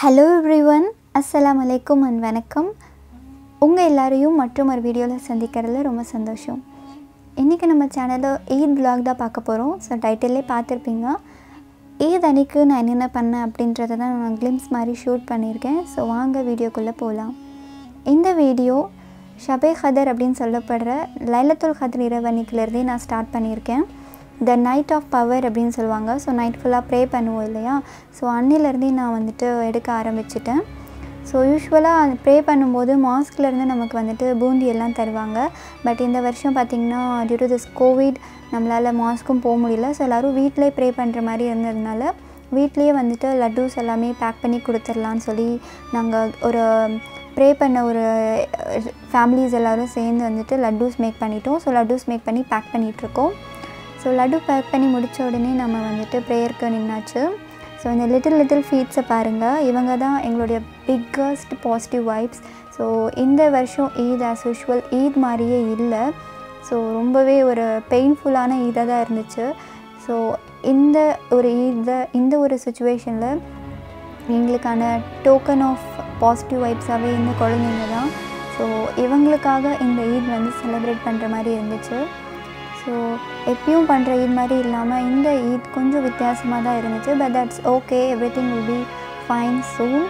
hello everyone அஸ்ஸலாமு அலைக்கும் and வணக்கம் உங்கள் எல்லாரையும் மற்றும் ஒரு வீடியோவில் சந்திக்கிறதுல ரொம்ப சந்தோஷம் இன்றைக்கி நம்ம சேனலில் ஈத் vlog தான் பார்க்க போகிறோம் ஸோ டைட்டிலே பார்த்துருப்பீங்க ஈத் அன்னைக்கு நான் என்னென்ன பண்ணேன் அப்படின்றத தான் நான் கிளிம்ஸ் மாதிரி ஷூட் பண்ணியிருக்கேன் ஸோ வாங்க வீடியோக்குள்ளே போகலாம் இந்த வீடியோ ஷபே கதர் அப்படின்னு சொல்லப்படுற லைலத்துல் கதர் இரவு அன்னைக்குலேருந்தே நான் ஸ்டார்ட் பண்ணியிருக்கேன் த நைட் ஆஃப் பவர் அப்படின்னு சொல்லுவாங்க ஸோ நைட் ஃபுல்லாக ப்ரே பண்ணுவோம் இல்லையா ஸோ அன்னிலேருந்தே நான் வந்துட்டு எடுக்க ஆரம்பிச்சிட்டேன் ஸோ யூஸ்வலாக ப்ரே பண்ணும்போது மாஸ்க்லேருந்து நமக்கு வந்துட்டு பூந்தி எல்லாம் தருவாங்க பட் இந்த வருஷம் பார்த்திங்கன்னா டியூ டு திஸ் கோவிட் நம்மளால் மாஸ்க்கும் போக முடியல ஸோ எல்லோரும் வீட்டிலே ப்ரே பண்ணுற மாதிரி இருந்ததுனால வீட்லேயே வந்துட்டு லட்டூஸ் எல்லாமே பேக் பண்ணி கொடுத்துடலான்னு சொல்லி நாங்கள் ஒரு ப்ரே பண்ண ஒரு ஃபேமிலிஸ் எல்லோரும் சேர்ந்து வந்துட்டு லட்டூஸ் மேக் பண்ணிட்டோம் ஸோ லட்டூஸ் மேக் பண்ணி பேக் பண்ணிகிட்ருக்கோம் ஸோ லட்டு பேக் பண்ணி முடித்த உடனே நம்ம வந்துட்டு ப்ரேயருக்கு நின்னாச்சு ஸோ இந்த லிட்டில் லிட்டில் ஃபீட்ஸை பாருங்கள் இவங்க தான் எங்களுடைய பிக்கஸ்ட் பாசிட்டிவ் வைப்ஸ் ஸோ இந்த வருஷம் ஈத் ஆஸ் யூஷுவல் ஈத் மாதிரியே இல்லை ஸோ ரொம்பவே ஒரு பெயின்ஃபுல்லான ஈதாக தான் இருந்துச்சு ஸோ இந்த ஒரு ஈதை இந்த ஒரு சுச்சுவேஷனில் எங்களுக்கான டோக்கன் ஆஃப் பாசிட்டிவ் வைப்ஸாகவே இந்த குழந்தைங்க தான் ஸோ இவங்களுக்காக இந்த ஈத் வந்து செலிப்ரேட் பண்ணுற மாதிரி இருந்துச்சு ஸோ எப்பயும் பண்ணுற ஈத் மாதிரி இல்லாமல் இந்த ஈத் கொஞ்சம் வித்தியாசமாக தான் இருந்துச்சு but that's okay everything will be fine soon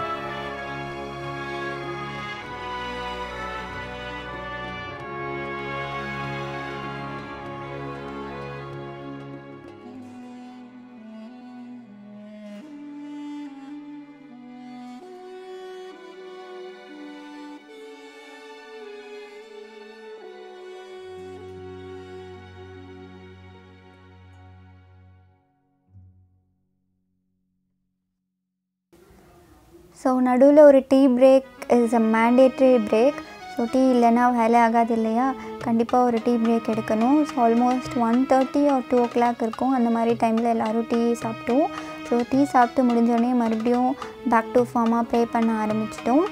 so நடுவில் ஒரு tea break is a mandatory break so tea இல்லைன்னா வேலை ஆகாது இல்லையா கண்டிப்பாக ஒரு டீ பிரேக் எடுக்கணும் so almost one thirty or two o'clock இருக்கும் அந்த மாதிரி டைமில் எல்லோரும் டீ சாப்பிட்டோம் ஸோ டீ சாப்பிட்டு முடிஞ்சோடனே மறுபடியும் பேக் டு ஃபார்மாக ப்ரே பண்ண ஆரம்பிச்சிட்டோம்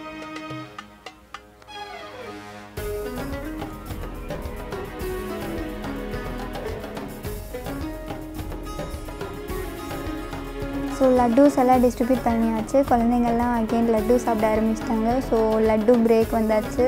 ஸோ லட்டூஸ் எல்லாம் டிஸ்ட்ரிபியூட் பண்ணியாச்சு குழந்தைங்கள்லாம் அகெயின் லட்டு சாப்பிட ஆரம்பிச்சிட்டாங்க ஸோ லட்டு பிரேக் வந்தாச்சு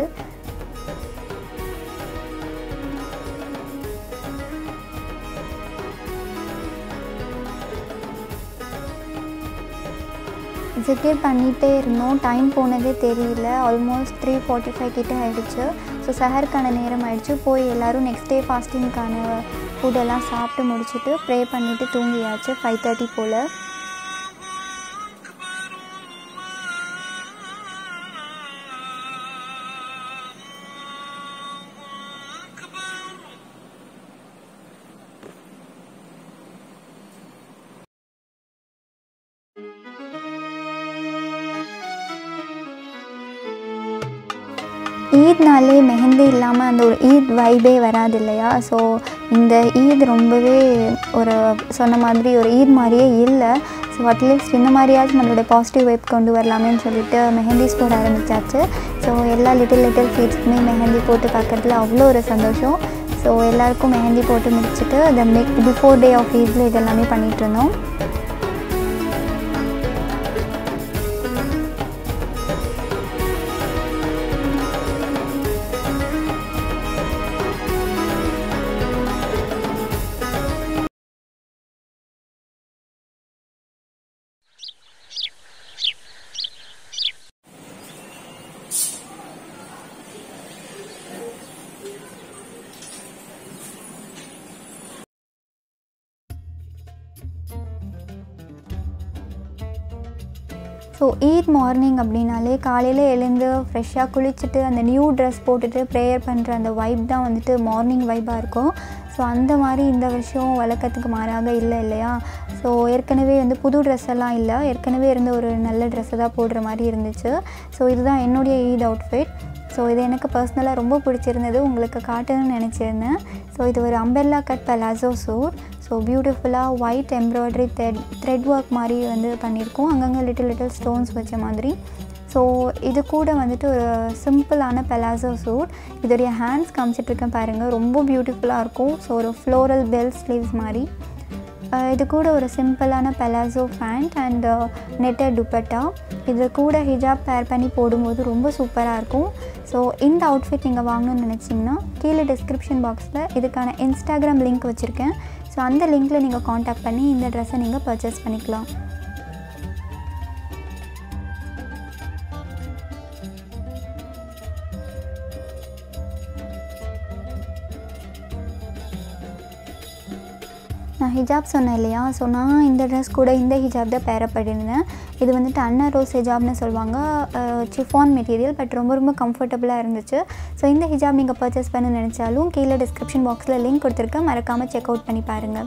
ஜிக்கர் பண்ணிகிட்டே இருந்தோம் டைம் போனதே தெரியல ஆல்மோஸ்ட் த்ரீ ஃபார்ட்டி ஃபைவ் கிட்டே ஆகிடுச்சு ஸோ சஹருக்கான நேரம் ஆகிடுச்சு போய் எல்லோரும் நெக்ஸ்ட் டே ஃபாஸ்டிங்க்கான ஃபுட்டெல்லாம் சாப்பிட்டு முடிச்சுட்டு ப்ரே பண்ணிவிட்டு தூங்கியாச்சு ஃபைவ் தேர்ட்டி போல் ஈத்னாலே மெஹந்தி இல்லாமல் அந்த ஒரு ஈத் வைபே வராது இல்லையா ஸோ இந்த ஈத் ரொம்பவே ஒரு சொன்ன மாதிரி ஒரு ஈத் மாதிரியே இல்லை ஸோ அட்லீஸ்ட் இந்த மாதிரியாச்சும் நம்மளோட பாசிட்டிவ் வைப் கொண்டு வரலாமேன்னு சொல்லிட்டு மெஹந்திஸ் போட ஆரம்பித்தாச்சு ஸோ எல்லா லிட்டில் லிட்டில் ஃபீட்ஸ்க்குமே மெஹந்தி போட்டு பார்க்குறதுல அவ்வளோ ஒரு சந்தோஷம் ஸோ எல்லாருக்கும் மெஹந்தி போட்டு முடிச்சுட்டு the night before day of ஈதில் இதெல்லாமே பண்ணிகிட்டு இருந்தோம் ஸோ ஈத் மார்னிங் அப்படின்னாலே காலையில் எழுந்து ஃப்ரெஷ்ஷாக குளிச்சுட்டு அந்த நியூ ட்ரெஸ் போட்டுட்டு ப்ரேயர் பண்ணுற அந்த வைப் தான் வந்துட்டு மார்னிங் வைப்பாக இருக்கும் ஸோ அந்த மாதிரி இந்த வருஷம் வழக்கத்துக்கு மாறாக இல்லை இல்லையா ஸோ ஏற்கனவே வந்து புது ட்ரெஸ் எல்லாம் இல்லை ஏற்கனவே இருந்த ஒரு நல்ல ட்ரெஸ்ஸை தான் போடுற மாதிரி இருந்துச்சு ஸோ இதுதான் என்னுடைய ஈத் அவுட்ஃபிட் ஸோ இது எனக்கு பர்சனலாக ரொம்ப பிடிச்சிருந்தது உங்களுக்கு காட்டணும்னு நினச்சிருந்தேன் ஸோ இது ஒரு umbrella cut palazzo suit so பியூட்டிஃபுல்லாக white embroidery thread thread work மாதிரி வந்து பண்ணியிருக்கோம் அங்கங்கே லிட்டில் லிட்டில் ஸ்டோன்ஸ் வச்ச மாதிரி ஸோ இது கூட வந்துட்டு ஒரு சிம்பிளான பெலாசோ சூட் இதோடைய ஹேண்ட்ஸ் காமிச்சிட்ருக்கேன் பாருங்கள் ரொம்ப பியூட்டிஃபுல்லாக இருக்கும் ஸோ ஒரு ஃப்ளோரல் பெல் ஸ்லீவ்ஸ் மாதிரி அஹ் இது கூட ஒரு சிம்பிளான palazzo pant and netted dupatta இது கூட ஹிஜாப் பேர் பண்ணி போடும்போது ரொம்ப சூப்பராக இருக்கும் ஸோ இந்த அவுட்ஃபிட் நீங்கள் வாங்கணும்னு நினச்சிங்கன்னா கீழே டிஸ்கிரிப்ஷன் பாக்ஸில் இதுக்கான இன்ஸ்டாகிராம் லிங்க் வச்சுருக்கேன் ஸோ அந்த லிங்க்கில் நீங்கள் காண்டாக்ட் பண்ணி இந்த ட்ரெஸ்ஸை நீங்கள் பர்ச்சேஸ் பண்ணிக்கலாம் நான் ஹிஜாப் சொன்னேன் இல்லையா ஸோ நான் இந்த ட்ரெஸ் கூட இந்த ஹிஜாப் தான் பேரப் பண்ணியிருந்தேன் இது வந்துட்டு அண்ணா ரோஸ் ஹிஜாப்னு சொல்லுவாங்க சிஃபான் மெட்டீரியல் பட் ரொம்ப ரொம்ப கம்ஃபர்டபுளாக இருந்துச்சு ஸோ இந்த ஹிஜாப் நீங்கள் பர்ச்சேஸ் பண்ண நினச்சாலும் கீழே டிஸ்கிரிப்ஷன் பாக்ஸில் லிங்க் கொடுத்துருக்கேன் மறக்காமல் செக் அவுட் பண்ணி பாருங்கள்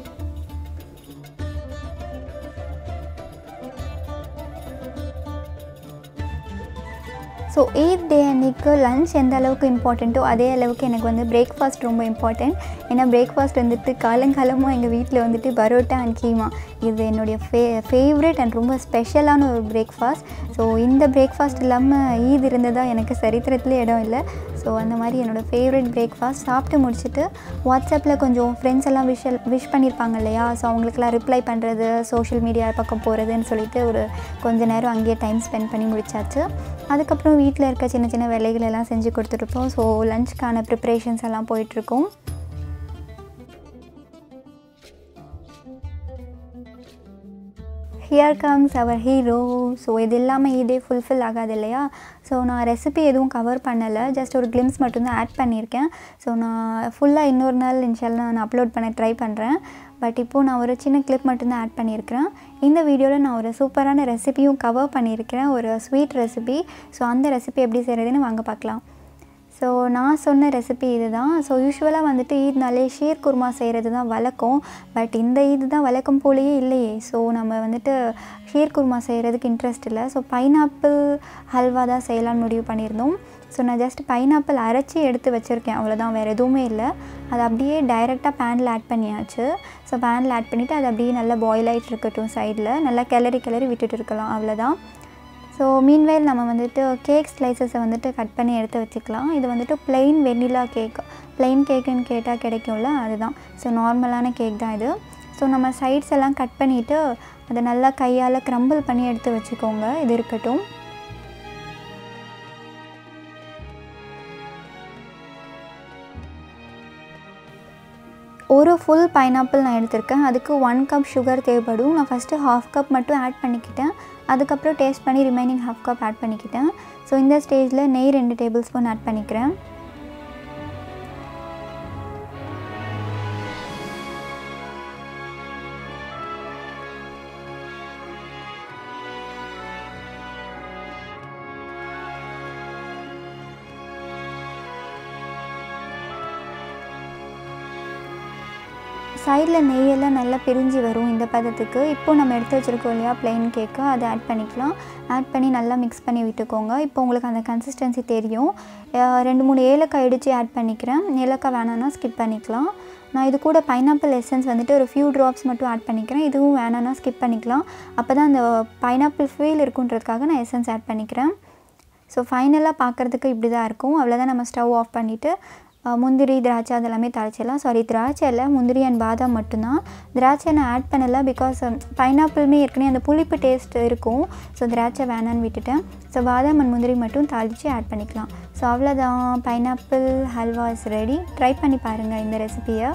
ஸோ எயிட் டே அன்னைக்கு லஞ்ச் எந்த அளவுக்கு இம்பார்ட்டண்ட்டோ அதே அளவுக்கு எனக்கு வந்து பிரேக்ஃபாஸ்ட் ரொம்ப இம்பார்ட்டண்ட் ஏன்னா பிரேக்ஃபாஸ்ட் வந்துட்டு காலங்காலமாக எங்கள் வீட்டில் வந்துட்டு பரோட்டா அண்ட் கீமா இது என்னுடைய ஃபே ஃபேவரட் அண்ட் ரொம்ப ஸ்பெஷலான ஒரு பிரேக்ஃபாஸ்ட் ஸோ இந்த பிரேக்ஃபாஸ்ட் இல்லாமல் ஈத் இருந்ததா எனக்கு சரித்திரத்துலேயே இடம் இல்லை ஸோ அந்த மாதிரி என்னோடய ஃபேவரட் பிரேக்ஃபாஸ்ட் சாப்பிட்டு முடிச்சுட்டு வாட்ஸ்அப்பில் கொஞ்சம் ஃப்ரெண்ட்ஸ் எல்லாம் விஷ் விஷ் பண்ணியிருப்பாங்க இல்லையா ஸோ அவங்களுக்குலாம் ரிப்ளை பண்ணுறது சோஷியல் மீடியா பக்கம் போகிறதுன்னு சொல்லிட்டு ஒரு கொஞ்ச நேரம் அங்கேயே டைம் ஸ்பெண்ட் பண்ணி முடிச்சாச்சு அதுக்கப்புறம் வீட்டில் இருக்க சின்ன சின்ன வேலைகள் எல்லாம் செஞ்சு கொடுத்துட்ருப்போம் ஸோ லஞ்சுக்கான ப்ரிப்ரேஷன்ஸ் எல்லாம் போயிட்டுருக்கோம் here comes our hero so இது இல்லாமல் இதே ஃபுல்ஃபில் ஆகாது இல்லையா ஸோ நான் ரெசிபி எதுவும் கவர் பண்ணலை ஜஸ்ட் ஒரு கிளிம்ஸ் மட்டும்தான் ஆட் பண்ணியிருக்கேன் ஸோ நான் ஃபுல்லாக இன்னொரு நாள் இன்ஷால்லாம் நான் அப்லோட் பண்ண ட்ரை பண்ணுறேன் பட் இப்போது நான் ஒரு சின்ன கிளிப் மட்டும்தான் ஆட் பண்ணியிருக்கிறேன் இந்த வீடியோவில் நான் ஒரு சூப்பரான ரெசிபியும் கவர் பண்ணியிருக்கிறேன் ஒரு ஸ்வீட் ரெசிபி ஸோ அந்த ரெசிபி எப்படி செய்கிறதுன்னு வாங்க பார்க்கலாம் ஸோ நான் சொன்ன ரெசிபி இது தான் ஸோ யூஸ்வலாக வந்துட்டு ஈத்னாலே ஷீர் குருமா செய்கிறது தான் வழக்கம் பட் இந்த ஈத் தான் வழக்கம் போலேயே இல்லையே ஸோ நம்ம வந்துட்டு ஷீர் குருமா செய்கிறதுக்கு இன்ட்ரெஸ்ட் இல்லை ஸோ பைனாப்பிள் ஹல்வா தான் செய்யலாம்னு முடிவு பண்ணியிருந்தோம் ஸோ நான் ஜஸ்ட் பைனாப்பிள் அரைச்சி எடுத்து வச்சுருக்கேன் அவ்வளோதான் வேறு எதுவுமே இல்லை அது அப்படியே டைரெக்டாக பேனில் ஆட் பண்ணியாச்சு ஸோ பேனில் ஆட் பண்ணிவிட்டு அது அப்படியே நல்லா பாயில் ஆகிட்டு இருக்கட்டும் சைடில் நல்லா கிளறி கிளறி விட்டுட்டு இருக்கலாம் அவ்வளோதான் ஸோ மீன்வேல் நம்ம வந்துட்டு கேக் ஸ்லைசஸை வந்துட்டு கட் பண்ணி எடுத்து வச்சுக்கலாம் இது வந்துட்டு பிளெயின் வெண்ணிலா கேக் பிளெயின் கேக்குன்னு கேட்டால் கிடைக்கும்ல அதுதான் ஸோ நார்மலான கேக் தான் இது ஸோ நம்ம சைட்ஸ் எல்லாம் கட் பண்ணிவிட்டு அதை நல்லா கையால் க்ரம்பிள் பண்ணி எடுத்து வச்சுக்கோங்க இது இருக்கட்டும் ஒரு ஃபுல் பைனாப்பிள் நான் எடுத்திருக்கேன் அதுக்கு ஒன் கப் சுகர் தேவைப்படும் நான் ஃபஸ்ட்டு ஹாஃப் கப் மட்டும் ஆட் பண்ணிக்கிட்டேன் அதுக்கப்புறம் டேஸ்ட் பண்ணி ரிமைனிங் ஹாஃப் கப் ஆட் பண்ணிக்கிட்டேன் ஸோ இந்த ஸ்டேஜில் நெய் ரெண்டு டேபிள் ஸ்பூன் ஆட் பண்ணிக்கிறேன் சைடில் நெய்யெல்லாம் நல்லா பிரிஞ்சு வரும் இந்த பதத்துக்கு இப்போ நம்ம எடுத்து வச்சுருக்கோம் இல்லையா ப்ளைன் கேக்கு அதை ஆட் பண்ணிக்கலாம் ஆட் பண்ணி நல்லா மிக்ஸ் பண்ணி விட்டுக்கோங்க இப்போ உங்களுக்கு அந்த கன்சிஸ்டன்சி தெரியும் ரெண்டு மூணு ஏலக்காய் இடித்து ஆட் பண்ணிக்கிறேன் ஏலக்காய் வேணான்னா ஸ்கிப் பண்ணிக்கலாம் நான் இது கூட பைனாப்பிள் எசன்ஸ் வந்துட்டு ஒரு ஃபியூ ட்ராப்ஸ் மட்டும் ஆட் பண்ணிக்கிறேன் இதுவும் வேணான்னா ஸ்கிப் பண்ணிக்கலாம் அப்போ தான் அந்த பைனாப்பிள் ஃபீல் இருக்குன்றதுக்காக நான் எசன்ஸ் ஆட் பண்ணிக்கிறேன் ஸோ ஃபைனலாக பார்க்குறதுக்கு இப்படி தான் இருக்கும் அவ்வளோதான் நம்ம ஸ்டவ் ஆஃப் பண்ணிவிட்டு முந்திரி திராட்சை அதெல்லாமே தாளிச்சிடலாம் சாரி திராட்சை இல்லை முந்திரி அண்ட் பாதாம் மட்டும்தான் திராட்சை நான் ஆட் பண்ணலை பிகாஸ் பைனாப்பிளுமே ஏற்கனவே அந்த புளிப்பு டேஸ்ட் இருக்கும் ஸோ திராட்சை வேணான்னு விட்டுட்டேன் ஸோ பாதாம் அண்ட் முந்திரி மட்டும் தாளித்து ஆட் பண்ணிக்கலாம் ஸோ அவ்வளோதான் pineapple halwa is ready try பண்ணி பாருங்கள் இந்த ரெசிபியை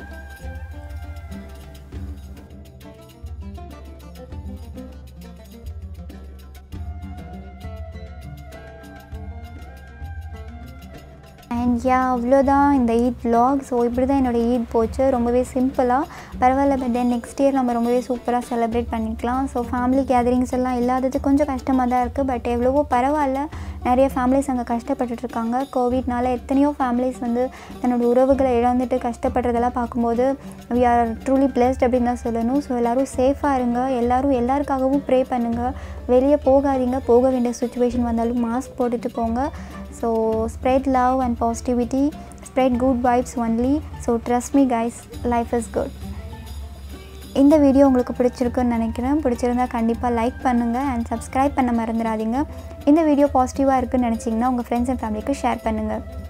அண்ட் யா அவ்வளோதான் இந்த ஈத் vlog ஸோ இப்படி தான் என்னோடய ஈத் போச்சு ரொம்பவே சிம்பிளாக பரவாயில்ல பட் தென் நெக்ஸ்ட் இயர் நம்ம ரொம்பவே சூப்பராக செலிப்ரேட் பண்ணிக்கலாம் ஸோ ஃபேமிலி கேதரிங்ஸ் எல்லாம் இல்லாதது கொஞ்சம் கஷ்டமாக தான் இருக்குது பட் எவ்வளவோ பரவாயில்ல நிறைய ஃபேமிலிஸ் அங்கே கஷ்டப்பட்டுட்ருக்காங்க கோவிட்னால எத்தனையோ ஃபேமிலிஸ் வந்து தன்னோட உறவுகளை இழந்துட்டு கஷ்டப்படுறதெல்லாம் பார்க்கும்போது வி ஆர் ட்ரூலி பிளெஸ்ட் அப்படின்னு தான் சொல்லணும் ஸோ எல்லோரும் சேஃபாக இருங்க எல்லோரும் எல்லாருக்காகவும் ப்ரே பண்ணுங்கள் வெளியே போகாதீங்க போக வேண்டிய சுச்சுவேஷன் வந்தாலும் மாஸ்க் போட்டுட்டு போங்க so spread love and positivity spread good vibes only so trust me guys life is good இந்த வீடியோ உங்களுக்கு பிடிச்சிருக்குன்னு நினைக்கிறேன் பிடிச்சிருந்தா கண்டிப்பாக லைக் பண்ணுங்கள் அண்ட் சப்ஸ்கிரைப் பண்ண மறந்துடாதீங்க இந்த வீடியோ பாசிட்டிவாக இருக்குன்னு நினச்சிங்கன்னா உங்கள் ஃப்ரெண்ட்ஸ் அண்ட் ஃபேமிலிக்கு ஷேர் பண்ணுங்கள்